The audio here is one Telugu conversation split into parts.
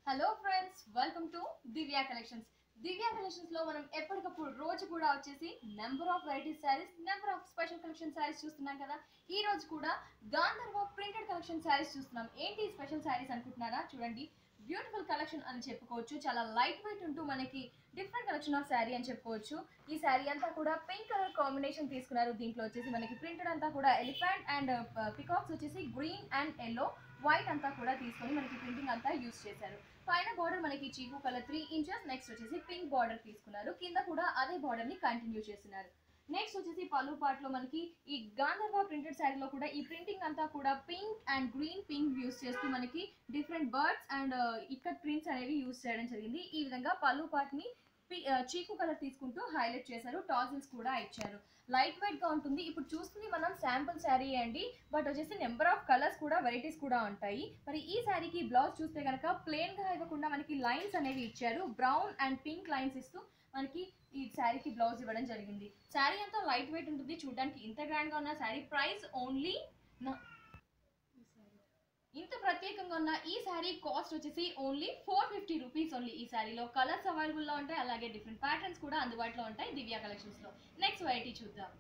hello friends welcome to Divya collections Divya collections లో మనం ఎప్పటికప్పుడు రోజు కూడా వచ్చేసి number of varieties sarees number of special collection sarees చూస్తున్నాం కదా ఈ రోజు కూడా గాంధర్వ ప్రింటెడ్ కలెక్షన్ శారీస్ చూస్తున్నాం ఏంటి స్పెషల్ శారీస్ అనుకుంటున్నారా చూడండి బ్యూటిఫుల్ కలెక్షన్ అని చెప్పుకోవచ్చు చాలా లైట్ వెయిట్ ఉంటూ మనకి డిఫరెంట్ కలెక్షన్ ఆఫ్ శారీ అని చెప్పుకోవచ్చు ఈ శారీ అంతా కూడా పింక్ కలర్ కాంబినేషన్ తీసుకున్నారు దీంట్లో వచ్చేసి మనకి ప్రింటెడ్ అంతా కూడా ఎలిఫెంట్ అండ్ పికాక్స్ వచ్చేసి గ్రీన్ అండ్ ఎల్లో వైట్ అంతా కూడా తీసుకొని మనకి ప్రింటింగ్ అంతా యూస్ చేశారు పైన బార్డర్ మనకి chikoo colour three inches next వచ్చేసి పింక్ బార్డర్ తీసుకున్నారు కింద కూడా అదే బార్డర్ ని కంటిన్యూ చేస్తున్నారు నెక్స్ట్ వచ్చేసి పళ్ళు పార్ట్ లో మనకి ఈ గాంధర్వ ప్రింటెడ్ శారీలో కూడా ఈ ప్రింటింగ్ అంతా కూడా pink and green pink use చేస్తూ మనకి different birds and ikat prints అనేవి యూస్ చేయడం జరిగింది ఈ విధంగా పళ్ళు పార్ట్ ని పి- ఆ, చీకు కలర్ తీసుకుంటూ హైలైట్ చేశారు టాజిల్స్ కూడా ఇచ్చారు లైట్ వెయిట్ గా ఉంటుంది ఇప్పుడు చూస్తుంది మనం శాంపుల్ శారీ అండి బట్ వచ్చేసి నెంబర్ ఆఫ్ కలర్స్ కూడా వెరైటీస్ కూడా ఉంటాయి మరి ఈ శారీకి బ్లౌజ్ చూస్తే కనుక ప్లెయిన్ గా ఇవ్వకుండా మనకి లైన్స్ అనేవి ఇచ్చారు బ్రౌన్ అండ్ పింక్ లైన్స్ ఇస్తూ మనకి ఈ శారీకి బ్లౌజ్ ఇవ్వడం జరిగింది శారీ అంతా లైట్ వెయిట్ ఉంటుంది చూడడానికి ఇంత గ్రాండ్ గా ఉన్న శారీ ప్రైస్ ఓన్లీ ఇంత ప్రత్యేకంగా ఉన్న ఈ శారీ కాస్ట్ వచ్చేసి only four fifty rupees only ఈ శారీలో కలర్స్ అవైలబుల్ లో ఉంటాయి అలాగే డిఫరెంట్ ప్యాటర్న్స్ కూడా అందుబాటులో ఉంటాయి దివ్య కలెక్షన్స్ లో నెక్స్ట్ వెరైటీ చూద్దాం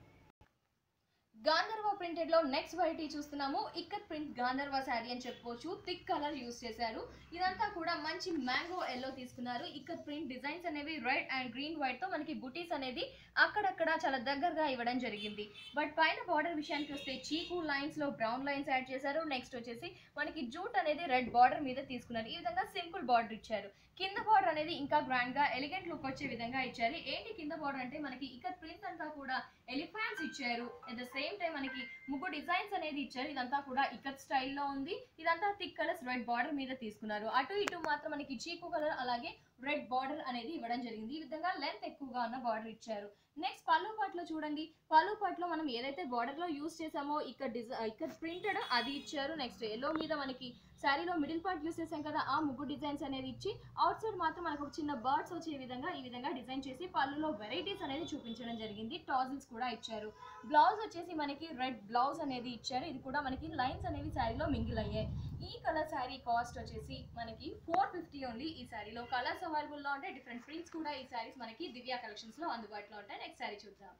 గాంధర్వ ప్రింటెడ్ లో నెక్స్ట్ వెరైటీ చూస్తున్నాము ఇక్కత్ ప్రింట్ గాంధర్వ శారీ అని చెప్పుకోవచ్చు థిక్ కలర్ యూస్ చేశారు ఇదంతా కూడా మంచి మ్యాంగో ఎల్లో తీసుకున్నారు ఇక్కత్ ప్రింట్ డిజైన్స్ అనేవి రెడ్ అండ్ గ్రీన్ వైట్ తో మనకి బుటీస్ అనేది అక్కడక్కడ చాలా దగ్గరగా ఇవ్వడం జరిగింది బట్ పైన బార్డర్ విషయానికి వస్తే చీకు లైన్స్ లో బ్రౌన్ లైన్స్ యాడ్ చేశారు నెక్స్ట్ వచ్చేసి మనకి జూట్ అనేది రెడ్ బార్డర్ మీద తీసుకున్నారు ఈ విధంగా సింపుల్ బార్డర్ ఇచ్చారు కింద బార్డర్ అనేది ఇంకా గ్రాండ్ గా ఎలిగెంట్ లుక్ వచ్చే విధంగా ఇచ్చారు ఏంటి కింద బార్డర్ అంటే మనకి ఇక్కత్ ప్రింట్ అంతా కూడా ఎలిఫాంట్స్ ఇచ్చారు అట్ ద సేమ్ టైం మనకి ముగ్గు డిజైన్స్ అనేది ఇచ్చారు ఇదంతా కూడా ఇక్కత్ స్టైల్లో ఉంది ఇదంతా థిక్ కలర్స్ రెడ్ బార్డర్ మీద తీసుకున్నారు అటు ఇటు మాత్రం మనకి చీకు కలర్ అలాగే రెడ్ బార్డర్ అనేది ఇవ్వడం జరిగింది ఈ విధంగా లెంత్ ఎక్కువగా ఉన్న బార్డర్ ఇచ్చారు నెక్స్ట్ పళ్ళు పాట్లో చూడండి పళ్ళు పాట్లో మనం ఏదైతే బార్డర్ లో యూస్ చేసామో ఇక్కడ డిజై ఇక్కడ ప్రింటెడ్ అది ఇచ్చారు నెక్స్ట్ ఎల్లో మీద మనకి శారీలో మిడిల్ పార్ట్ యూస్ చేసాం కదా ఆ ముగ్గు డిజైన్స్ అనేది ఇచ్చి అవుట్ సైడ్ మాత్రం మనకు ఒక చిన్న బర్డ్స్ వచ్చే విధంగా ఈ విధంగా డిజైన్ చేసి పళ్ళులో వెరైటీస్ అనేది చూపించడం జరిగింది టాజిల్స్ కూడా ఇచ్చారు బ్లౌజ్ వచ్చేసి మనకి రెడ్ బ్లౌజ్ అనేది ఇచ్చారు ఇది కూడా మనకి లైన్స్ అనేవి శారీలో మింగిల్ అయ్యాయి ఈ కలర్ శారీ కాస్ట్ వచ్చేసి మనకి ఫోర్ ఫిఫ్టీ ఓన్లీ ఈ శారీలో కలర్స్ అవైలబుల్ లో ఉంటాయి డిఫరెంట్ ప్రింట్స్ కూడా ఈ శారీస్ మనకి దివ్య కలెక్షన్స్ లో అందుబాటులో ఉంటాయి నెక్స్ట్ శారీ చూద్దాం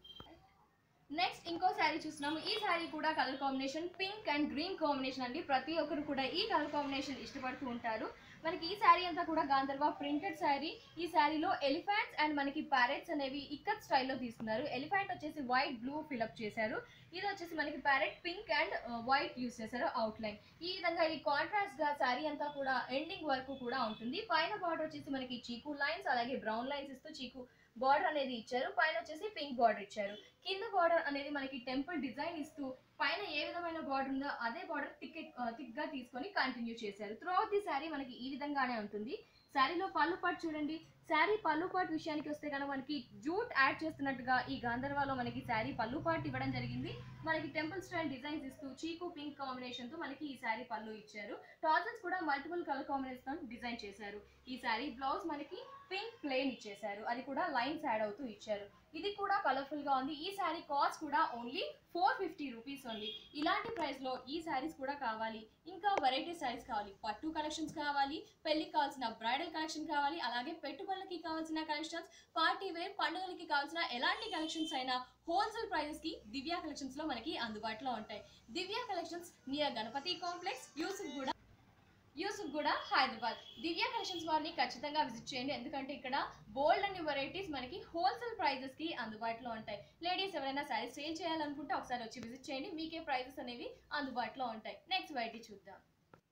నెక్స్ట్ ఇంకో శారీ చూస్తున్నాము ఈ శారీ కూడా colour combination pink and green combination అండి ప్రతి ఒక్కరు కూడా ఈ కలర్ కాంబినేషన్ ఇష్టపడుతూ ఉంటారు మనకి ఈ శారీ అంతా కూడా గాంధర్వ ప్రింటెడ్ శారీ ఈ శారీలో ఎలిఫెంట్స్ అండ్ మనకి ప్యారెట్స్ అనేవి ఇక్కత్ స్టైల్లో తీసుకున్నారు ఎలిఫెంట్ వచ్చేసి వైట్ బ్లూ ఫిల్అప్ చేశారు ఇది వచ్చేసి మనకి parrot pink and white use చేశారు అవుట్ లైన్ ఈ విధంగా ఇది కాంట్రాస్ట్ గా శారీ అంతా కూడా ఎండింగ్ వరకు కూడా ఉంటుంది పైన బార్డర్ వచ్చేసి మనకి చీకు లైన్స్ అలాగే బ్రౌన్ లైన్స్ ఇస్తూ చీకు బార్డర్ అనేది ఇచ్చారు పైన వచ్చేసి పింక్ బార్డర్ ఇచ్చారు కింద బార్డర్ అనేది మనకి టెంపుల్ డిజైన్ ఇస్తూ పైన ఏ విధమైన బార్డర్ ఉందో అదే బార్డర్ థిక్ థిక్ గా తీసుకొని కంటిన్యూ చేశారు త్రూ అవుట్ ది శారీ మనకి ఈ విధంగానే ఉంటుంది శారీలో పళ్ళు పాటు చూడండి శారీ పళ్ళు పాటు విషయానికి వస్తే కనుక మనకి జూట్ యాడ్ చేస్తున్నట్టుగా ఈ గాంధర్వాలో మనకి శారీ పళ్ళు పాటు ఇవ్వడం జరిగింది మనకి టెంపుల్ స్టైల్ డిజైన్స్ ఇస్తూ చీకు పింక్ కాంబినేషన్ తో మనకి ఈ శారీ పళ్ళు ఇచ్చారు టాజల్స్ కూడా మల్టిపుల్ కలర్ కాంబినేషన్ డిజైన్ చేశారు ఈ శారీ బ్లౌజ్ మనకి పింక్ ప్లేన్ ఇచ్చేశారు అది కూడా లైన్స్ యాడ్ అవుతూ ఇచ్చారు ఇది కూడా కలర్ఫుల్ గా ఉంది ఈ శారీ కాస్ట్ కూడా only four fifty rupees only ఇలాంటి ప్రైస్ లో ఈ శారీస్ కూడా కావాలి ఇంకా వెరైటీ శారీస్ కావాలి పట్టు కలెక్షన్స్ కావాలి పెళ్లికి కావాల్సిన బ్రైడల్ కలెక్షన్ కావాలి అలాగే పెట్టుబడులకి కావాల్సిన కలెక్షన్స్ పార్టీ వేర్ పండుగలకి కావాల్సిన ఎలాంటి కలెక్షన్స్ అయినా హోల్సేల్ ప్రైజెస్ కి దివ్య కలెక్షన్స్ లో మనకి అందుబాటులో ఉంటాయి Divya collections near Ganapathi complex Yusufguda Yusufguda Hyderabad దివ్య కలెక్షన్స్ వారిని ఖచ్చితంగా విజిట్ చేయండి ఎందుకంటే ఇక్కడ బోల్డ్ అనే వెరైటీస్ మనకి హోల్సేల్ ప్రైజెస్ కి అందుబాటులో ఉంటాయి లేడీస్ ఎవరైనా సారీ సేల్ చేయాలనుకుంటే ఒకసారి వచ్చి విజిట్ చేయండి మీకే ప్రైజెస్ అనేవి అందుబాటులో ఉంటాయి నెక్స్ట్ వెరైటీ చూద్దాం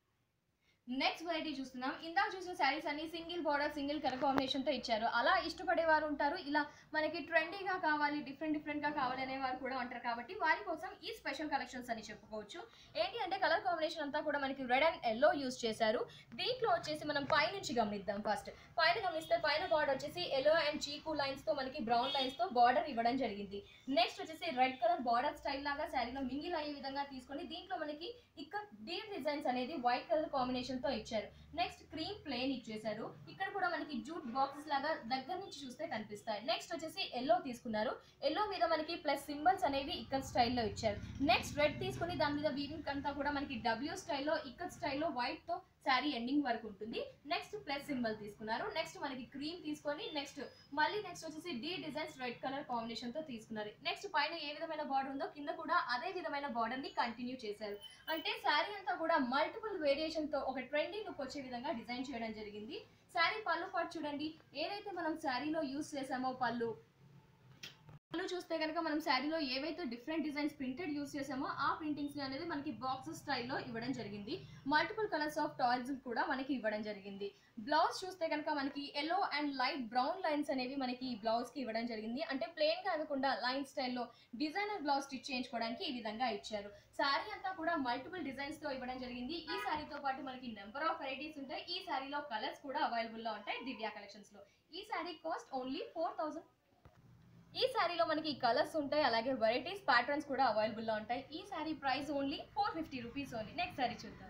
నెక్స్ట్ వెరైటీ చూస్తున్నాం ఇందాక చూసిన శారీస్ అన్ని single border single colour combination తో ఇచ్చారు అలా ఇష్టపడే వారు ఉంటారు ఇలా మనకి ట్రెండీగా కావాలి డిఫరెంట్ డిఫరెంట్ గా కావాలి అనే వారు కూడా ఉంటారు కాబట్టి వారి కోసం ఈ స్పెషల్ కలెక్షన్స్ అని చెప్పుకోవచ్చు ఏంటి అంటే కలర్ కాంబినేషన్ అంతా కూడా మనకి రెడ్ అండ్ ఎల్లో యూస్ చేశారు దీంట్లో వచ్చేసి మనం పై నుంచి గమనిద్దాం ఫస్ట్ పైన గమనిస్తే పైన బార్డర్ వచ్చేసి ఎల్లో అండ్ చీకు లైన్స్ తో మనకి బ్రౌన్ లైన్స్ తో బార్డర్ ఇవ్వడం జరిగింది నెక్స్ట్ వచ్చేసి రెడ్ కలర్ బార్డర్ స్టైల్ లాగా శారీలో మింగిల్ అయ్యే విధంగా తీసుకొని దీంట్లో మనకి ఇక్కడ డీప్ డిజైన్స్ అనేది వైట్ కలర్ కాంబినేషన్ తో ఇచ్చారు నెక్స్ట్ క్రీమ్ ప్లేన్ ఇచ్చేసారు ఇక్కడ కూడా మనకి జూట్ బాక్సెస్ లాగా దగ్గర నుంచి చూస్తే కనిపిస్తాయి నెక్స్ట్ వచ్చేసి ఎల్లో తీసుకున్నారు ఎల్లో మీద మనకి ప్లస్ సింబల్స్ అనేవి ఇక్కడ స్టైల్లో ఇచ్చారు నెక్స్ట్ రెడ్ తీసుకుని దాని మీద వీవింగ్ అంతా కూడా మనకి డబ్ల్యూ స్టైల్లో ఇక్కడ స్టైల్లో వైట్ తో శారీ ఎండింగ్ వరకు ఉంటుంది నెక్స్ట్ ప్లస్ సింబల్ తీసుకున్నారు నెక్స్ట్ మనకి క్రీమ్ తీసుకొని నెక్స్ట్ మళ్ళీ నెక్స్ట్ వచ్చేసి డి డిజైన్స్ రెడ్ కలర్ కాంబినేషన్ తో తీసుకున్నారు నెక్స్ట్ పైన ఏ విధమైన బార్డర్ ఉందో కింద కూడా అదే విధమైన బార్డర్ ని కంటిన్యూ చేశారు అంటే శారీ అంతా కూడా మల్టిపుల్ వేరియేషన్ తో ఒక ట్రెండీ లుక్ వచ్చే విధంగా డిజైన్ చేయడం జరిగింది శారీ పళ్ళు పాటు చూడండి ఏదైతే మనం శారీలో యూస్ చేసామో పళ్ళు పళ్ళు చూస్తే కనుక మనం శారీలో ఏవైతే డిఫరెంట్ డిజైన్స్ ప్రింటెడ్ యూస్ చేసామో ఆ ప్రింటింగ్స్ అనేది మనకి బాక్సెస్ స్టైల్లో ఇవ్వడం జరిగింది మల్టిపుల్ కలర్స్ ఆఫ్ టాయిల్స్ కూడా మనకి ఇవ్వడం జరిగింది బ్లౌజ్ చూస్తే కనుక మనకి yellow and light brown lines అనేవి మనకి బ్లౌజ్ కి ఇవ్వడం జరిగింది అంటే ప్లెయిన్ కాకుండా లైన్ స్టైల్లో డిజైనర్ బ్లౌజ్ స్టిచ్ చేయించుకోవడానికి ఈ విధంగా ఇచ్చారు శారీ అంతా కూడా మల్టిపుల్ డిజైన్స్ తో ఇవ్వడం జరిగింది ఈ శారీతో పాటు మనకి నెంబర్ ఆఫ్ వెరైటీస్ ఉంటాయి ఈ శారీలో కలర్స్ కూడా అవైలబుల్ లో ఉంటాయి దివ్య కలెక్షన్స్ లో ఈ saree cost only four thousand ఈ శారీలో మనకి కలర్స్ ఉంటాయి అలాగే వెరైటీస్ ప్యాటర్న్స్ కూడా అవైలబుల్ లో ఉంటాయి ఈ saree price only four fifty rupees only next saree చూద్దాం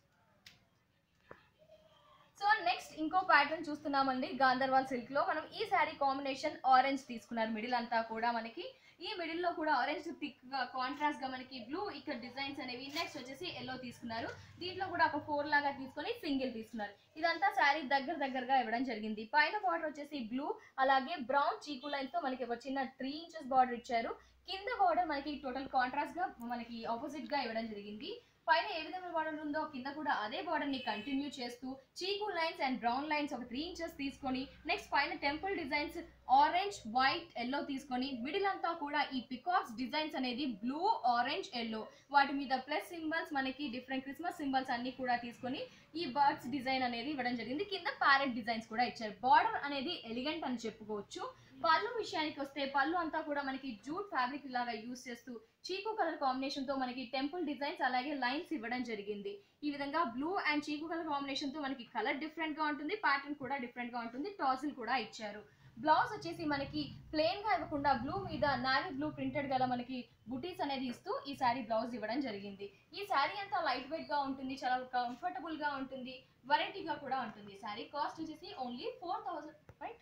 సో నెక్స్ట్ ఇంకో ప్యాటర్న్ చూస్తున్నామండి గాంధర్వాల్ సిల్క్ లో మనం ఈ శారీ కాంబినేషన్ ఆరెంజ్ తీసుకున్నారు మిడిల్ అంతా కూడా మనకి ఈ మిడిల్ లో కూడా ఆరెంజ్ థిక్ గా కాంట్రాస్ట్ గా మనకి బ్లూ ఇక్కడ డిజైన్స్ అనేవి నెక్స్ట్ వచ్చేసి ఎల్లో తీసుకున్నారు దీంట్లో కూడా ఒక ఫోర్ లాగా తీసుకొని సింగిల్ తీసుకున్నారు ఇదంతా శారీ దగ్గర దగ్గరగా ఇవ్వడం జరిగింది పైన బార్డర్ వచ్చేసి బ్లూ అలాగే బ్రౌన్ చీకు లైన్ తో మనకి ఒక చిన్న త్రీ ఇంచెస్ బార్డర్ ఇచ్చారు కింద బార్డర్ మనకి టోటల్ కాంట్రాస్ట్ గా మనకి ఆపోజిట్ గా ఇవ్వడం జరిగింది పైన ఏ విధమైన బార్డర్ ఉందో కింద కూడా అదే బార్డర్ ని కంటిన్యూ చేస్తూ chikoo lines and brown lines ఒక త్రీ ఇంచెస్ తీసుకొని నెక్స్ట్ పైన temple designs orange white yellow తీసుకొని మిడిల్ అంతా కూడా ఈ పికాక్స్ డిజైన్స్ అనేది బ్లూ ఆరెంజ్ ఎల్లో వాటి మీద ప్లస్ సింబల్స్ మనకి డిఫరెంట్ క్రిస్మస్ సింబల్స్ అన్ని కూడా తీసుకొని ఈ బర్డ్స్ డిజైన్ అనేది ఇవ్వడం జరిగింది కింద ప్యారెట్ డిజైన్స్ కూడా ఇచ్చారు బార్డర్ అనేది ఎలిగెంట్ అని చెప్పుకోవచ్చు పళ్ళు విషయానికి వస్తే పళ్ళు అంతా కూడా మనకి జూట్ ఫ్యాబ్రిక్ లాగా యూస్ చేస్తూ చీకు కలర్ కాంబినేషన్ తో మనకి టెంపుల్ డిజైన్స్ అలాగే లైన్స్ ఇవ్వడం జరిగింది ఈ విధంగా blue and chikoo colour combination తో మనకి కలర్ డిఫరెంట్ గా ఉంటుంది ప్యాటర్న్ కూడా డిఫరెంట్ గా ఉంటుంది టాజిల్ కూడా ఇచ్చారు బ్లౌజ్ వచ్చేసి మనకి ప్లెయిన్ గా ఇవ్వకుండా బ్లూ మీద నావీ బ్లూ ప్రింటెడ్ గల మనకి బుటీస్ అనేది ఇస్తూ ఈ శారీ బ్లౌజ్ ఇవ్వడం జరిగింది ఈ శారీ అంతా లైట్ వెయిట్ గా ఉంటుంది చాలా కంఫర్టబుల్ గా ఉంటుంది వెరైటీగా కూడా ఉంటుంది శారీ కాస్ట్ వచ్చేసి ఓన్లీ ఫోర్ థౌసండ్ రైట్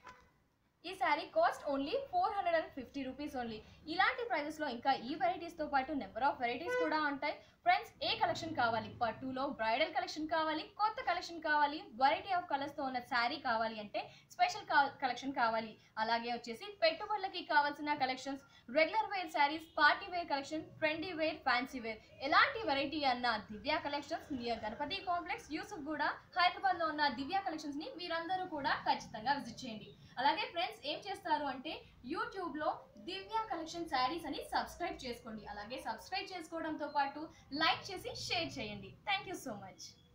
ఈ saree cost only four hundred and fifty rupees only ఇలాంటి ప్రైజెస్ లో ఇంకా ఈ వెరైటీస్ తో పాటు నెంబర్ ఆఫ్ వెరైటీస్ కూడా ఉంటాయి ఫ్రెండ్స్ ఏ కలెక్షన్ కావాలి పట్టులో బ్రైడల్ కలెక్షన్ కావాలి కొత్త కలెక్షన్ కావాలి వెరైటీ ఆఫ్ కలర్స్ తో ఉన్న శారీ కావాలి అంటే స్పెషల్ కలెక్షన్ కావాలి అలాగే వచ్చేసి పెట్టుబడులకి కావాల్సిన collections regular wear sarees party wear collection trendy wear fancy wear ఎలాంటి వెరైటీ అన్న Divya collections near Ganapathi complex Yusufguda Hyderabad లో ఉన్న దివ్య కలెక్షన్స్ ని మీరందరూ కూడా ఖచ్చితంగా విజిట్ చేయండి అలాగే ఫ్రెండ్స్ ఏం చేస్తారు అంటే యూట్యూబ్ లో దివ్య కలెక్షన్ శారీస్ అని సబ్స్క్రైబ్ చేసుకోండి అలాగే సబ్స్క్రైబ్ చేసుకోవడంతో పాటు లైక్ చేసి షేర్ చేయండి థ్యాంక్ యూ సో మచ్